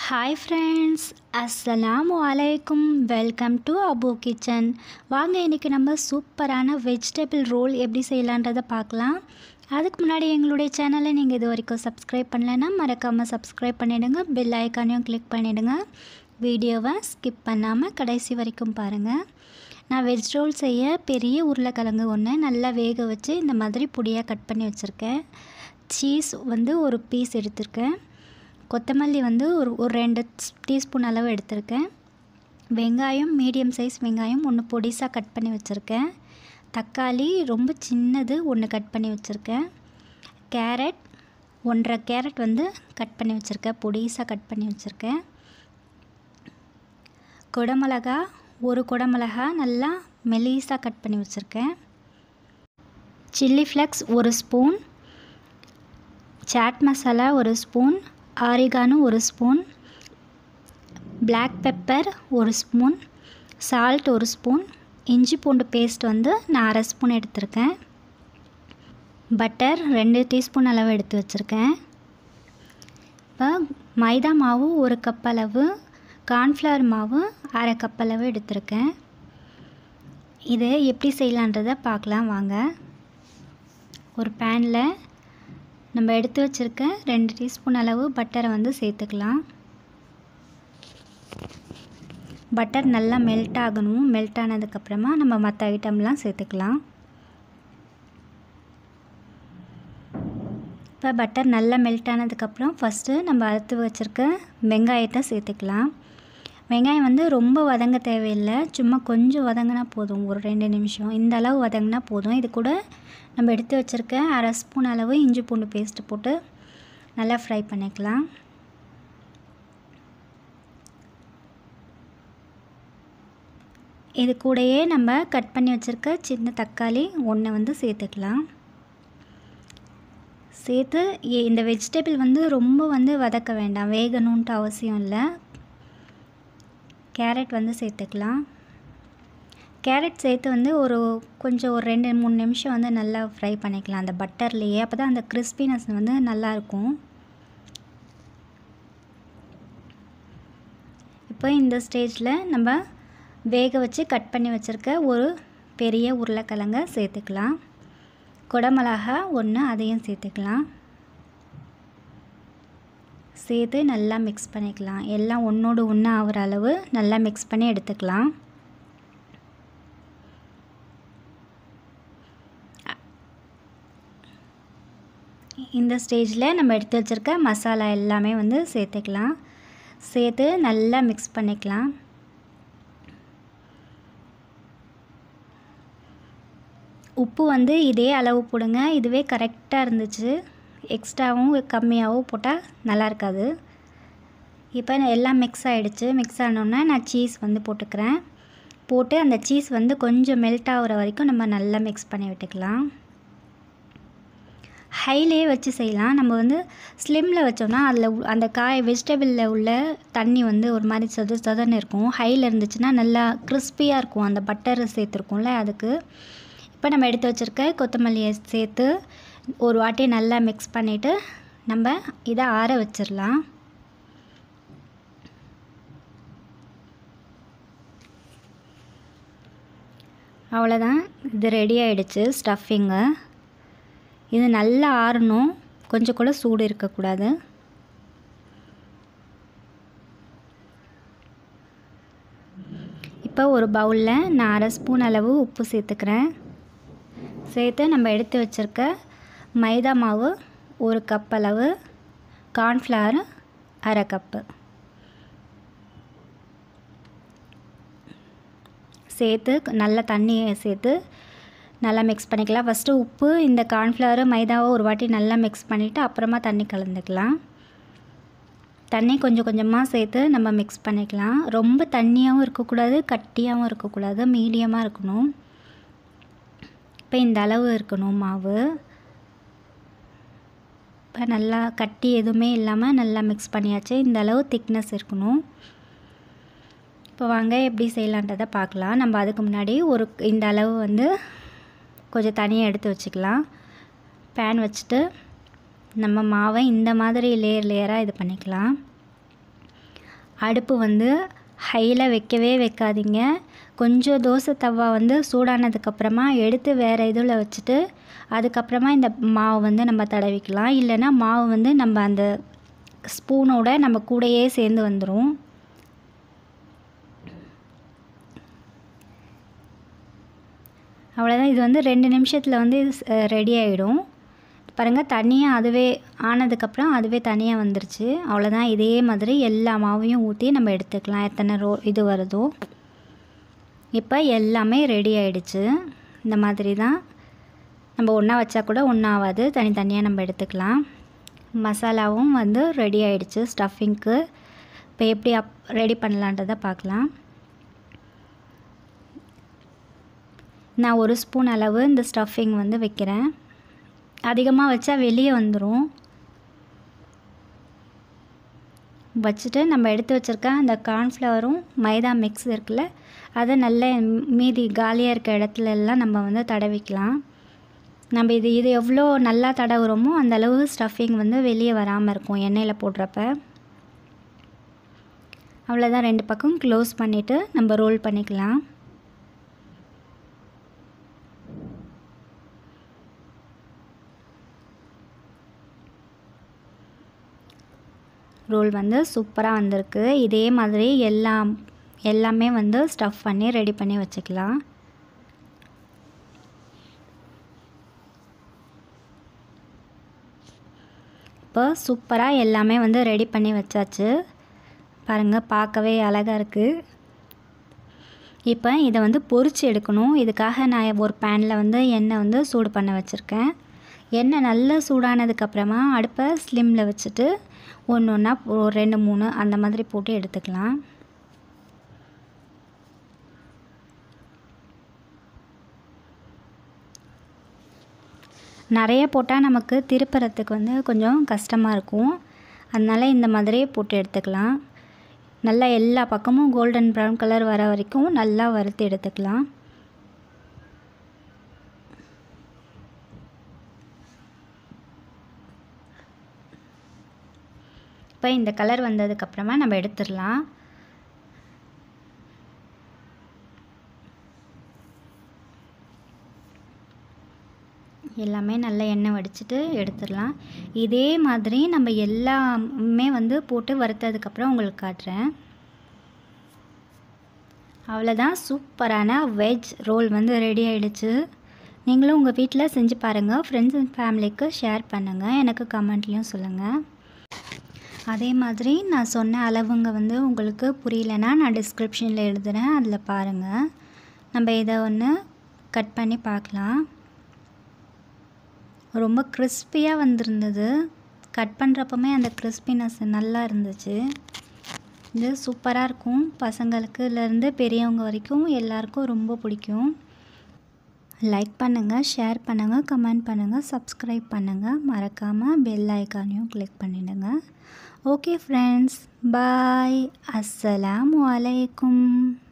hi friends அஸ்ஸலாமு அலைக்கும் welcome to Abu kitchen வாங்க இன்றைக்கி நம்ம சூப்பரான வெஜிடபிள் ரோல் எப்படி செய்யலான்றதை பார்க்கலாம் அதுக்கு முன்னாடி எங்களுடைய சேனலை நீங்கள் இது வரைக்கும் சப்ஸ்கிரைப் பண்ணலைன்னா மறக்காமல் சப்ஸ்கிரைப் பண்ணிவிடுங்க பெல் ஐக்கானையும் கிளிக் பண்ணிவிடுங்க வீடியோவை ஸ்கிப் பண்ணாமல் கடைசி வரைக்கும் பாருங்கள் நான் வெஜ் ரோல் செய்ய பெரிய உருளைக்கிழங்கு ஒன்று நல்லா வேக வச்சு இந்த மாதிரி பொடியாக கட் பண்ணி வச்சுருக்கேன் சீஸ் வந்து ஒரு பீஸ் எடுத்திருக்கேன் கொத்தமல்லி வந்து ஒரு ஒரு ரெண்டு டீஸ்பூன் அளவு எடுத்திருக்கேன் வெங்காயம் மீடியம் சைஸ் வெங்காயம் ஒன்று பொடிசாக கட் பண்ணி வச்சுருக்கேன் தக்காளி ரொம்ப சின்னது ஒன்று கட் பண்ணி வச்சுருக்கேன் கேரட் ஒன்றரை கேரட் வந்து கட் பண்ணி வச்சுருக்கேன் பொடிசாக கட் பண்ணி வச்சுருக்கேன் குடமிளகா ஒரு குடமிளகா நல்லா மெலிசாக கட் பண்ணி வச்சுருக்கேன் சில்லி ஃப்ளெக்ஸ் ஒரு ஸ்பூன் சாட் மசாலா ஒரு ஸ்பூன் ஆரிகானு ஒரு ஸ்பூன் பிளாக் பெப்பர் ஒரு ஸ்பூன் சால்ட் ஒரு ஸ்பூன் இஞ்சி பூண்டு பேஸ்ட் வந்து நான் அரை ஸ்பூன் எடுத்திருக்கேன் பட்டர் ரெண்டு டீஸ்பூன் அளவு எடுத்து வச்சுருக்கேன் இப்போ மைதா மாவு ஒரு கப் அளவு கார்ன்ஃப்ளவர் மாவு அரை கப் அளவு எடுத்திருக்கேன் இதை எப்படி செய்யலான்றதை பார்க்கலாம் வாங்க ஒரு பேனில் நம்ம எடுத்து வச்சுருக்க ரெண்டு டீஸ்பூன் அளவு பட்டரை வந்து சேர்த்துக்கலாம் பட்டர் நல்லா மெல்ட் ஆகணும் மெல்ட் ஆனதுக்கப்புறமா நம்ம மற்ற ஐட்டம்லாம் சேர்த்துக்கலாம் இப்போ பட்டர் நல்லா மெல்ட் ஆனதுக்கப்புறம் ஃபஸ்ட்டு நம்ம அறுத்து வச்சுருக்க வெங்காயத்தை சேர்த்துக்கலாம் வெங்காயம் வந்து ரொம்ப வதங்க தேவையில்லை சும்மா கொஞ்சம் வதங்கினா போதும் ஒரு ரெண்டு நிமிஷம் இந்த அளவு வதங்கினா போதும் இது கூட நம்ம எடுத்து வச்சுருக்க அரை ஸ்பூன் அளவு இஞ்சி பூண்டு பேஸ்ட்டு போட்டு நல்லா ஃப்ரை பண்ணிக்கலாம் இது கூடயே நம்ம கட் பண்ணி வச்சுருக்க சின்ன தக்காளி ஒன்று வந்து சேர்த்துக்கலாம் சேர்த்து இந்த வெஜிடபிள் வந்து ரொம்ப வந்து வதக்க வேண்டாம் வேகணுன்ட்டு அவசியம் இல்லை கேரட் வந்து சேர்த்துக்கலாம் கேரட் சேர்த்து வந்து ஒரு கொஞ்சம் ஒரு ரெண்டு மூணு நிமிஷம் வந்து நல்லா ஃப்ரை பண்ணிக்கலாம் அந்த பட்டர்லேயே அப்போ தான் அந்த கிறிஸ்பினஸ் வந்து நல்லாயிருக்கும் இப்போ இந்த ஸ்டேஜில் நம்ம வேக வச்சு கட் பண்ணி வச்சுருக்க ஒரு பெரிய உருளைக்கிழங்க சேர்த்துக்கலாம் குடமிளகா ஒன்று அதையும் சேர்த்துக்கலாம் சேர்த்து நல்லா மிக்ஸ் பண்ணிக்கலாம் எல்லாம் ஒன்றோடு ஒன்று ஆகிற அளவு நல்லா மிக்ஸ் பண்ணி எடுத்துக்கலாம் இந்த ஸ்டேஜில் நம்ம எடுத்து வச்சுருக்க மசாலா எல்லாமே வந்து சேர்த்துக்கலாம் சேர்த்து நல்லா மிக்ஸ் பண்ணிக்கலாம் உப்பு வந்து இதே அளவு போடுங்க இதுவே கரெக்டாக இருந்துச்சு எக்ஸ்ட்ராவும் கம்மியாகவும் போட்டால் நல்லா இருக்காது இப்போ எல்லாம் மிக்ஸ் ஆகிடுச்சு மிக்ஸ் ஆனோடனே நான் சீஸ் வந்து போட்டுக்கிறேன் போட்டு அந்த சீஸ் வந்து கொஞ்சம் மெல்ட் ஆகிற வரைக்கும் நம்ம நல்லா மிக்ஸ் பண்ணி விட்டுக்கலாம் ஹைலே வச்சு செய்யலாம் நம்ம வந்து ஸ்லிம்மில் வச்சோம்னா அதில் அந்த காய் வெஜிடபிளில் உள்ள தண்ணி வந்து ஒரு மாதிரி சொத சொதன்னு இருக்கும் ஹையில் இருந்துச்சுன்னா நல்லா கிறிஸ்பியாக இருக்கும் அந்த பட்டர் சேர்த்துருக்கோம்ல அதுக்கு இப்போ நம்ம எடுத்து வச்சுருக்க கொத்தமல்லியை சேர்த்து ஒரு வாட்டி நல்லா மிக்ஸ் பண்ணிவிட்டு நம்ம இதை ஆற வச்சிடலாம் அவ்வளோதான் இது ரெடி ஆகிடுச்சு ஸ்டஃபிங்கு இது நல்லா ஆறணும் கொஞ்சம் கூட சூடு இருக்கக்கூடாது இப்போ ஒரு பவுலில் நான் அரை ஸ்பூன் அளவு உப்பு சேர்த்துக்கிறேன் சேர்த்து நம்ம எடுத்து வச்சுருக்க மைதா மாவு ஒரு கப் அளவு கார்ன்ஃப்ளவர் அரை கப்பு சேர்த்து நல்ல தண்ணியை சேர்த்து நல்லா மிக்ஸ் பண்ணிக்கலாம் ஃபஸ்ட்டு உப்பு இந்த கார்ன்ஃப்ளவர் மைதாவை ஒரு வாட்டி நல்லா மிக்ஸ் பண்ணிவிட்டு அப்புறமா தண்ணி கலந்துக்கலாம் தண்ணி கொஞ்சம் கொஞ்சமாக சேர்த்து நம்ம மிக்ஸ் பண்ணிக்கலாம் ரொம்ப தண்ணியாகவும் இருக்கக்கூடாது கட்டியாகவும் இருக்கக்கூடாது மீடியமாக இருக்கணும் இப்போ இந்த அளவு இருக்கணும் மாவு இப்போ நல்லா கட்டி எதுவுமே இல்லாமல் நல்லா மிக்ஸ் பண்ணியாச்சு இந்த அளவு திக்னஸ் இருக்கணும் இப்போ வாங்க எப்படி செய்யலான்றதை பார்க்கலாம் நம்ம அதுக்கு முன்னாடி ஒரு இந்த அளவு வந்து கொஞ்சம் தனியாக எடுத்து வச்சுக்கலாம் பேன் வச்சுட்டு நம்ம மாவை இந்த மாதிரி லேயர் லேயராக இது பண்ணிக்கலாம் அடுப்பு வந்து ஹையில் வைக்கவே வைக்காதீங்க கொஞ்சம் தோசை தவா வந்து சூடானதுக்கப்புறமா எடுத்து வேறு இதில் வச்சுட்டு அதுக்கப்புறமா இந்த மாவு வந்து நம்ம தடவிக்கலாம் இல்லைன்னா மாவு வந்து நம்ம அந்த ஸ்பூனோட நம்ம கூடையே சேர்ந்து வந்துடும் அவ்வளோதான் இது வந்து ரெண்டு நிமிஷத்தில் வந்து ரெடி ஆகிடும் பாருங்கள் தனியாக அதுவே ஆனதுக்கப்புறம் அதுவே தனியாக வந்துருச்சு அவ்வளோதான் இதே மாதிரி எல்லா மாவையும் ஊற்றி நம்ம எடுத்துக்கலாம் எத்தனை ரோ இது வருதோ இப்போ எல்லாமே ரெடி ஆகிடுச்சு இந்த மாதிரி தான் நம்ம ஒன்றா வச்சா கூட ஒன்றா ஆகாது தனித்தனியாக நம்ம எடுத்துக்கலாம் மசாலாவும் வந்து ரெடி ஆகிடுச்சு ஸ்டஃபிங்க்கு இப்போ எப்படி அப் ரெடி பண்ணலான்றதை பார்க்கலாம் நான் ஒரு ஸ்பூன் அளவு இந்த ஸ்டஃபிங் வந்து வைக்கிறேன் அதிகமாக வச்சா வெளியே வந்துடும் வச்சுட்டு நம்ம எடுத்து வச்சுருக்க அந்த கார்ன்ஃப்ளவரும் மைதா மிக்ஸ் இருக்குல்ல அதை நல்ல மீதி காலியாக இருக்க இடத்துல எல்லாம் நம்ம வந்து தடவிக்கலாம் நம்ம இது இது எவ்வளோ நல்லா தடவுறோமோ அந்த அளவு ஸ்டஃபிங் வந்து வெளியே வராமல் இருக்கும் எண்ணெயில் போடுறப்ப அவ்வளோதான் ரெண்டு பக்கம் க்ளோஸ் பண்ணிவிட்டு நம்ம ரோல் பண்ணிக்கலாம் ரோல் வந்து சூப்பராக வந்திருக்கு இதே மாதிரி எல்லாம் எல்லாமே வந்து ஸ்டஃப் பண்ணி ரெடி பண்ணி வச்சுக்கலாம் இப்போ சூப்பராக எல்லாமே வந்து ரெடி பண்ணி வச்சாச்சு பாருங்கள் பார்க்கவே அழகாக இருக்குது இப்போ இதை வந்து பொரிச்சு எடுக்கணும் இதுக்காக நான் ஒரு பேனில் வந்து எண்ணெய் வந்து சூடு பண்ண வச்சுருக்கேன் எண்ணெய் நல்லா சூடானதுக்கப்புறமா அடுப்பை ஸ்லிம்மில் வச்சுட்டு ஒன்று ஒன்றா ஒரு ரெண்டு மூணு அந்த மாதிரி போட்டு எடுத்துக்கலாம் நிறைய போட்டால் நமக்கு திருப்புறத்துக்கு வந்து கொஞ்சம் கஷ்டமாக இருக்கும் அதனால் இந்த மாதிரியே போட்டு எடுத்துக்கலாம் நல்லா எல்லா பக்கமும் கோல்டன் ப்ரௌன் கலர் வர வரைக்கும் நல்லா வறுத்து எடுத்துக்கலாம் இப்போ இந்த கலர் வந்ததுக்கப்புறமா நம்ம எடுத்துடலாம் எல்லாமே நல்லா எண்ணெய் வடிச்சிட்டு எடுத்துடலாம் இதே மாதிரி நம்ம எல்லாமே வந்து போட்டு வறுத்ததுக்கப்புறம் உங்களுக்கு காட்டுறேன் அவ்வளோதான் சூப்பரான வெஜ் ரோல் வந்து ரெடி ஆகிடுச்சு நீங்களும் உங்கள் வீட்டில் செஞ்சு பாருங்கள் ஃப்ரெண்ட்ஸ் அண்ட் ஃபேமிலிக்கு ஷேர் பண்ணுங்கள் எனக்கு கமெண்ட்லேயும் சொல்லுங்கள் அதே மாதிரி நான் சொன்ன அளவுங்க வந்து உங்களுக்கு புரியலன்னா நான் டிஸ்கிரிப்ஷனில் எழுதுகிறேன் அதில் பாருங்கள் நம்ம இதை ஒன்று கட் பண்ணி பார்க்கலாம் ரொம்ப கிறிஸ்பியாக வந்திருந்தது கட் பண்ணுறப்பமே அந்த கிறிஸ்பினஸ் நல்லா இருந்துச்சு இது சூப்பராக இருக்கும் பசங்களுக்குலேருந்து பெரியவங்க வரைக்கும் எல்லாருக்கும் ரொம்ப பிடிக்கும் லைக் பண்ணுங்கள் ஷேர் பண்ணுங்கள் கமெண்ட் பண்ணுங்கள் சப்ஸ்கிரைப் பண்ணுங்கள் மறக்காமல் பெல் ஐக்கானையும் கிளிக் பண்ணிவிடுங்க ஓகே ஃப்ரெண்ட்ஸ் பாய் அஸ்ஸலாமு அலைக்கும்